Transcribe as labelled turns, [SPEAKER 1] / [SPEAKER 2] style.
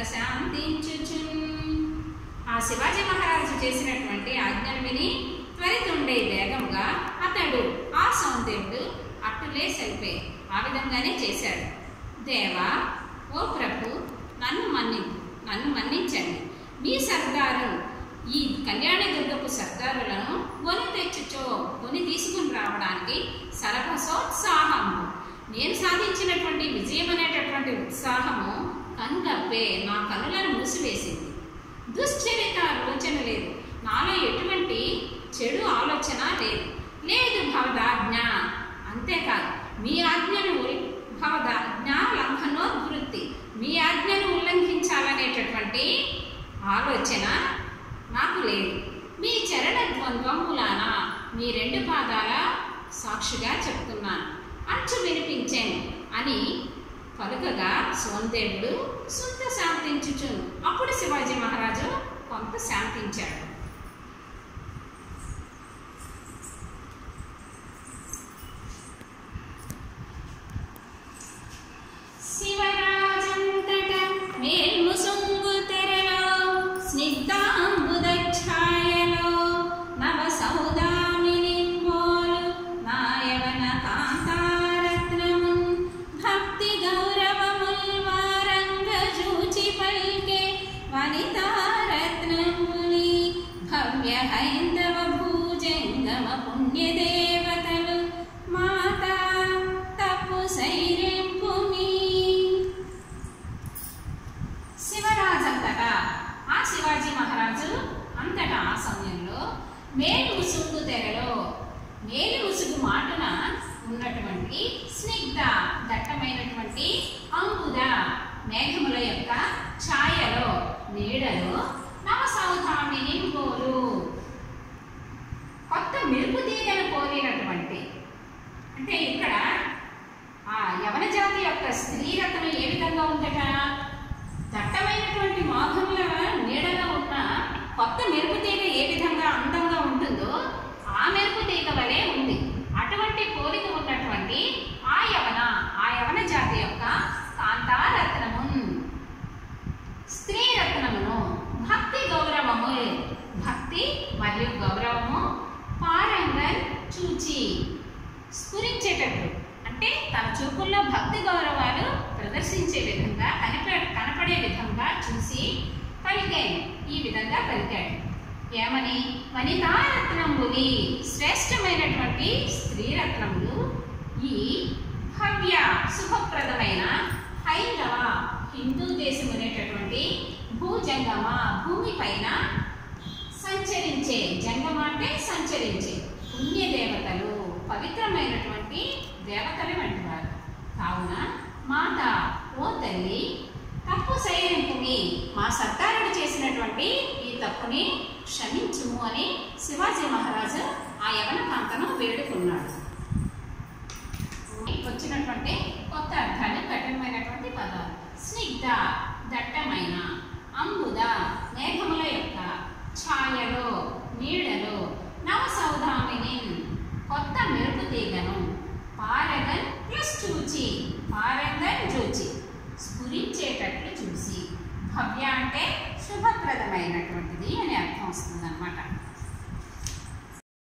[SPEAKER 1] శాంతించుచున్ ఆ శివాజీ మహారాజు చేసినటువంటి ఆజ్ఞను విని త్వరితుండే వేగంగా అతడు ఆ సౌందర్యుడు అట్టులే సెల్పే ఆ విధంగానే చేశాడు దేవా ఓ ప్రభు నన్ను మన్ని నన్ను మన్నించండి మీ సర్దారు ఈ కళ్యాణ దుర్గపు సర్దారులను కొని తెచ్చుచో కొని తీసుకుని రావడానికి సరభసోత్సాహము నేను సాధించినటువంటి విజయం అనేటటువంటి ఉత్సాహము కనుగప్పే నా కనులను మూసివేసింది దుశ్చరిత ఆలోచన లేదు నాలో ఎటువంటి చెడు ఆలోచన లేదు లేదు భవదాజ్ఞ అంతేకాదు మీ ఆజ్ఞను ఉల్- భవదాజ్ఞ లంఘనోద్వృత్తి మీ ఆజ్ఞను ఉల్లంఘించాలనేటటువంటి ఆలోచన నాకు లేదు మీ చరణ ద్వంద్వములాన మీ రెండు పాదాల సాక్షిగా చెప్తున్నాను అంచు వినిపించాను అని పలుకగా సోందేవుడు సుంత శాంతించుచును అప్పుడు శివాజీ మహారాజు కొంత శాంతించాడు శివరాజంతట మేల్ముసుంగు తెరలో స్నిగ్ధాంబుద ఛాయలో నవ సౌదామిని పోలు నాయవన కాంతారత్నమున్ భక్తి గౌరవముల్ వారంగ జూచి పల్కే వనితారత్నముని భవ్య హైందవ భూజంగమ పుణ్యదేవతలు మాతా తప్పు సైరింపుమి శివరాజంతటా ఆ శివాజీ మహారాజు అంతటా ఆ సమయంలో మేలు ముసుగు తెరలో మేలు ముసుగు మాటున ఉన్నటువంటి స్నిగ్ధ దట్టమైనటువంటి అంకుద మేఘముల యొక్క ఛాయలో నీడలో నవసౌధామిని పోలు కొత్త మెరుపు తీగను పోలినటువంటి అంటే ఇక్కడ ఆ యవన జాతి యొక్క స్త్రీరత్నం ఏ విధంగా ఉందట దట్టమైనటువంటి మాధుర్ల నీడలో ఉన్న కొత్త మెరుపు తీగ ఏ విధంగా అందంగా ఉంటుందో ఆ మెరుపు తీగ వలె ఉంది అటువంటి పోలిక ఉన్నటువంటి ఆ యవన ఆ యవన జాతి యొక్క కాంతారత్నము స్త్రీ రత్నమును భక్తి గౌరవము భక్తి మరియు గౌరవము పారంగల్ చూచి స్ఫురించేటట్లు అంటే తన చూపుల్లో భక్తి గౌరవాలు ప్రదర్శించే విధంగా కనప కనపడే విధంగా చూసి పలికాడు ఈ విధంగా పలికాడు ఏమని వనితారత్నముని శ్రేష్టమైనటువంటి స్త్రీ రత్నములు ఈ భవ్య శుభప్రదమైన హైందవ హిందూ దేశం అనేటటువంటి భూజంగమ భూమి పైన సంచరించే జంగమ అంటే సంచరించే పుణ్య దేవతలు పవిత్రమైనటువంటి దేవతలు వంటి వారు కావున మాత ఓ తల్లి తప్పు సైనికుని మా సర్దారుడు చేసినటువంటి ఈ తప్పుని క్షమించుము అని శివాజీ మహారాజు ఆ యవన కాంతను వేడుకున్నాడు వచ్చినటువంటి కొత్త అర్థాలు కఠినమైనటువంటి పదాలు స్నిగ్ధ దట్టమైన అంబుద మేఘముల యొక్క ఛాయలో నీడలో నవ సౌధామిని కొత్త మెరుపు తీగను పారగన్ ప్లస్ చూచి పారంగన్ చూచి స్ఫురించేటట్లు చూసి భవ్య అంటే శుభప్రదమైనటువంటిది అని అర్థం వస్తుంది